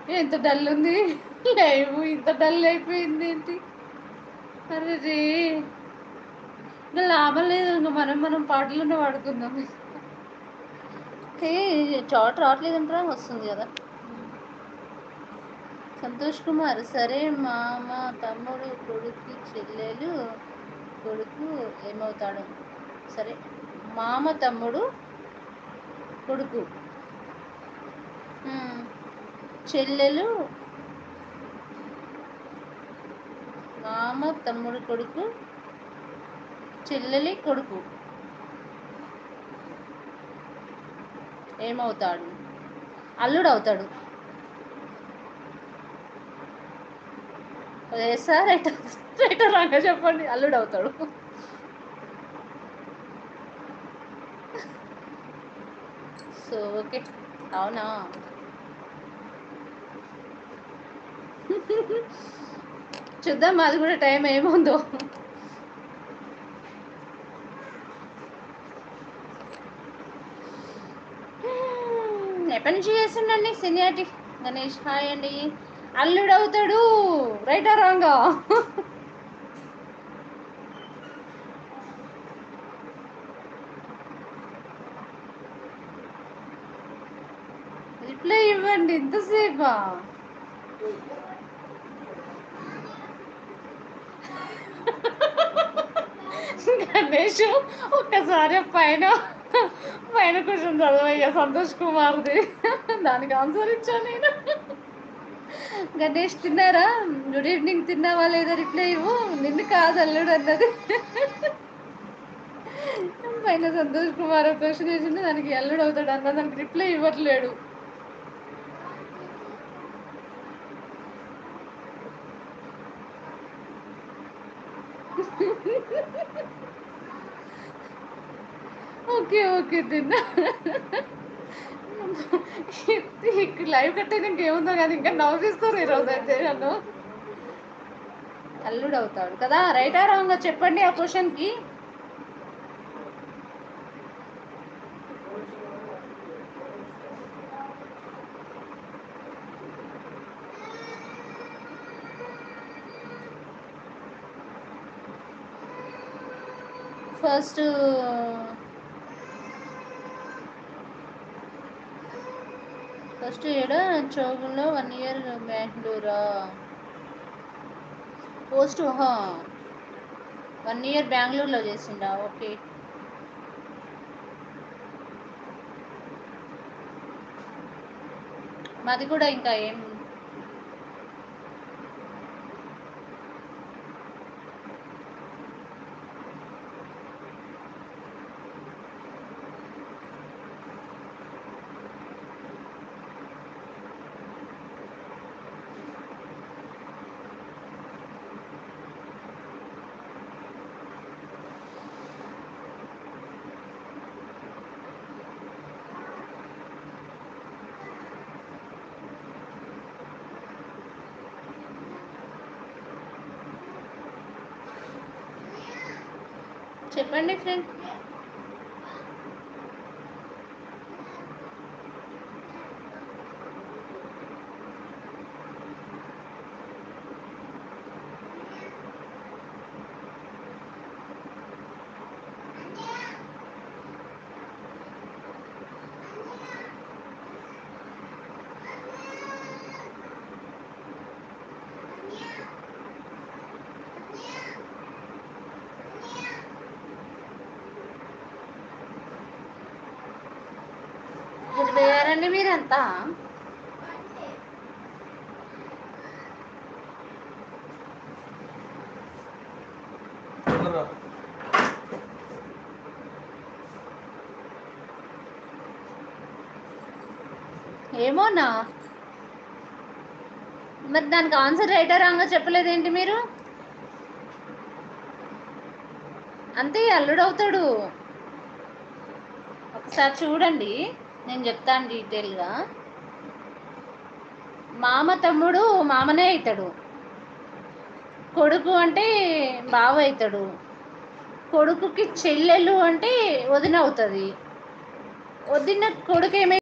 ఎంత డల్ ఉంది లైవ్ ఇంత డల్ అయిపోయింది ఏంటి అరే రే ఇంకా లాభం లేదు ఇంకా మనం మనం పాటలోనే పాడుకుందాం ఏ చోట రావట్లేదు అంటారా వస్తుంది కదా సంతోష్ కుమార్ సరే మామ తమ్ముడు కొడుకు చెల్లెలు కొడుకు ఏమవుతాడు సరే మామ తమ్ముడు కొడుకు ఉమ్, చెల్లెలు మామ తమ్ముడు కొడుకు చెల్లెలి కొడుకు ఏమవుతాడు అల్లుడు అవుతాడు ఎస్ఆర్ రైట్ రైట్ రాగా చెప్పండి అల్లుడు అవుతాడు సో ఓకే అవునా చూద్దాం అది కూడా టైం ఏముందో ఎప్పటి నుంచి చేస్తుండండి సినియాటి గణేష్ హాయ్ అండి అల్లుడు అవుతాడు రైటా రాంగా రిప్లై ఇవ్వండి ఇంతసేపా గణేష్ ఒక్కసారి పైన పైన క్వశ్చన్ చదవయ్యా సంతోష్ కుమార్ది దానికి ఆన్సర్ ఇచ్చా నేను గణేష్ తిన్నారా గుడ్ ఈవినింగ్ తిన్నావా లేదా రిప్లై ఇవ్వు నిన్ను కాదు అల్లుడు అన్నది పైన సంతోష్ కుమార్ క్వశ్చన్ వేసింది దానికి అల్లుడు అవుతాడు అన్న దానికి రిప్లై ఇవ్వట్లేడు ఓకే ఓకే తిన్నా లైవ్ కట్టే ఇంకేముందో కానీ ఇంకా నవ్విస్తారు ఈరోజు అయితే నన్ను అల్లుడు అవుతాడు కదా రైటా రాంగా చెప్పండి ఆ క్వశ్చన్కి ఫస్ట్ ఫస్ట్ ఏడ చౌగుల్లో వన్ ఇయర్ బెంగళూరా పోస్ట్ వన్ ఇయర్ బెంగళూరులో చేసిండా ఓకే మాది కూడా ఇంకా ఏం చెప్పండి ఫ్రెండ్ వెళ్ళిపోయారండి మీరంతా తొందరగా ఏమోనా మరి దానికి ఆన్సర్ రైటా రాంగా చెప్పలేదేంటి మీరు అంతే అల్లుడు అవుతాడు ఒకసారి చూడండి నేను చెప్తాను డీటెయిల్గా మామ తమ్ముడు మామనే అవుతాడు కొడుకు అంటే బావ అవుతాడు కొడుకుకి చెల్లెలు అంటే వదిన అవుతుంది వదిన కొడుకు ఏమై